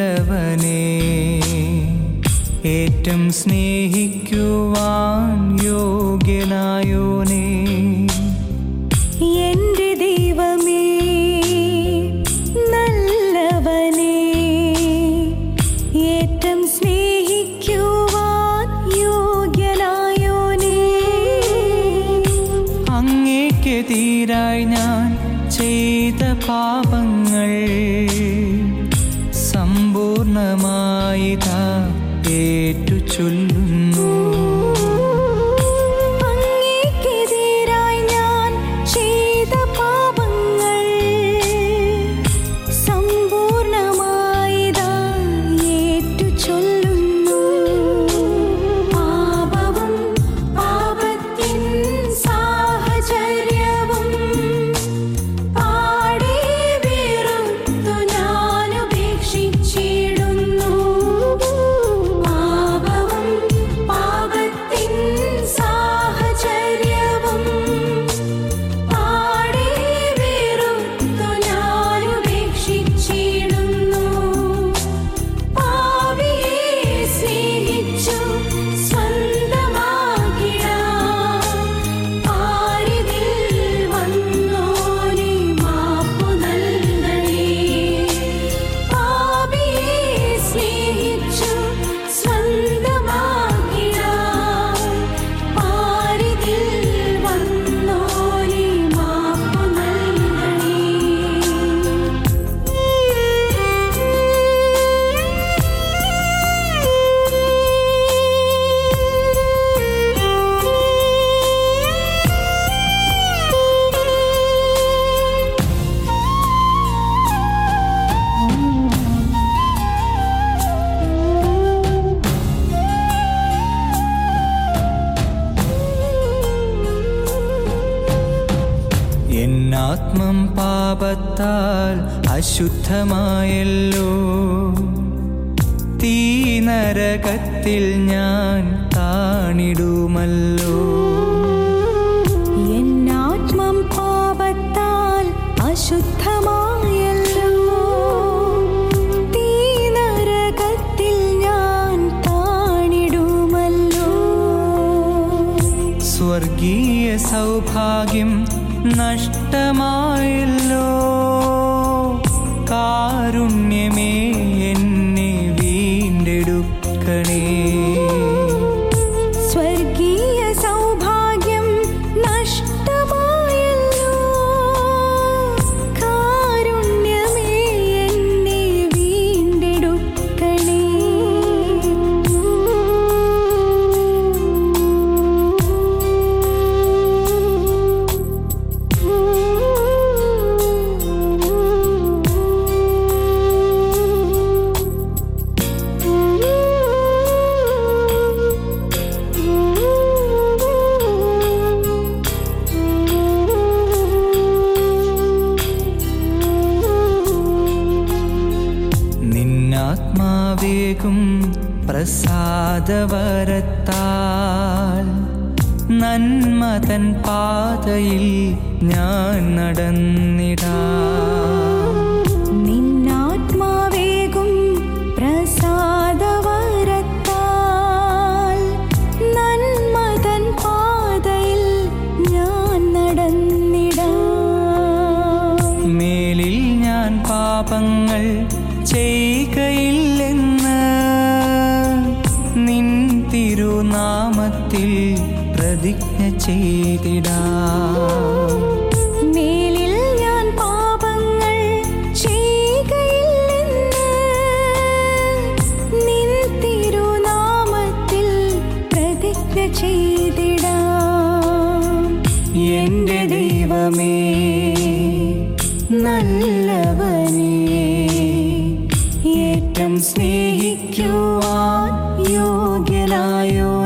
നല്ലവനേ ഏറ്റം സ്നേഹിക്കുവാൻ യോഗ്യനായോനേ എന്റെ ദൈവമേ നല്ലവനേ ഏറ്റം സ്നേഹിക്കുവാൻ യോഗ്യനായോനേ അങ്ങേക്കെതിരായി ഞാൻ ചെയ്ത പാപങ്ങൾ സമ്പൂർണമായി താ ഏറ്റു ചൊല്ലുന്നു അങ്ങേക്കെതിരായി ഞാൻ ചെയ്ത പാപങ്ങൾ സമ്പൂർണമായി ദാ ഏറ്റു ചൊല്ലുന്നു പാപവും പാപത്തിൻ സാഹചര്യവും പാടെ വെറുത്തു ഞാൻ ഉപേക്ഷിച്ചിടുന്നു പാപവും പാപത്തിൻ സാഹചര്യവും പാടെ വെറുത്തു ഞാൻ ഉപേക്ഷിച്ചിടുന്നു പാപിയെ സ്നേഹിച്ചു സ്വന്തമാക്കിടാൻ പാരിതിൽ വന്നോനെ മാപ്പു നൽകണേ പാപിയെ സ്നേഹിച്ചു സ്വന്തമാക്കിടാൻ പാരിതിൽ വന്നോനെ മാപ്പു നൽകണേ എന്നാത്മം പാപത്താൽ അശുദ്ധമായല്ലോ തീ നരകത്തിൽ ഞാൻ താണിടുമല്ലോ എന്നാത്മം പാപത്താൽ അശുദ്ധമായല്ലോ തീ നരകത്തിൽ ഞാൻ താണിടുമല്ലോ സ്വർഗീയ സൗഭാഗ്യം നഷ്ടമായല്ലോ കാരുണ്യമേ എന്നെ വീണ്ടെടുക്കണേ സ്വർഗീയ സൗഭാഗ്യം നഷ്ടമായല്ലോ കാരുണ്യമേ എന്നെ വീണ്ടെടുക്കണേ നിന്നാത്മാവേകും പ്രസാദവരത്താൽ നന്മതൻ പാതയിൽ ഞാൻ നടന്നിടാം നിന്നാത്മാവേകും പ്രസാദവരത്താൽ നന്മതൻ പാതയിൽ ഞാൻ നടന്നിടാം മേലിൽ ഞാൻ പാപങ്ങൾ ചെയ്യുകയില്ലെന്ന് നിൻ തിരുനാമത്തിൽ പ്രതിജ്ഞ ചെയ്തിടാം മേലിൽ ഞാൻ പാപങ്ങൾ ചെയ്യുകയില്ലെന്ന് നിൻ തിരുനാമത്തിൽ പ്രതിജ്ഞ ചെയ്തിടാം എന്റെ ദൈവമേ നല്ലവനേ ഏറ്റം സ്നേഹിക്കുവാൻ യോഗ്യനായോ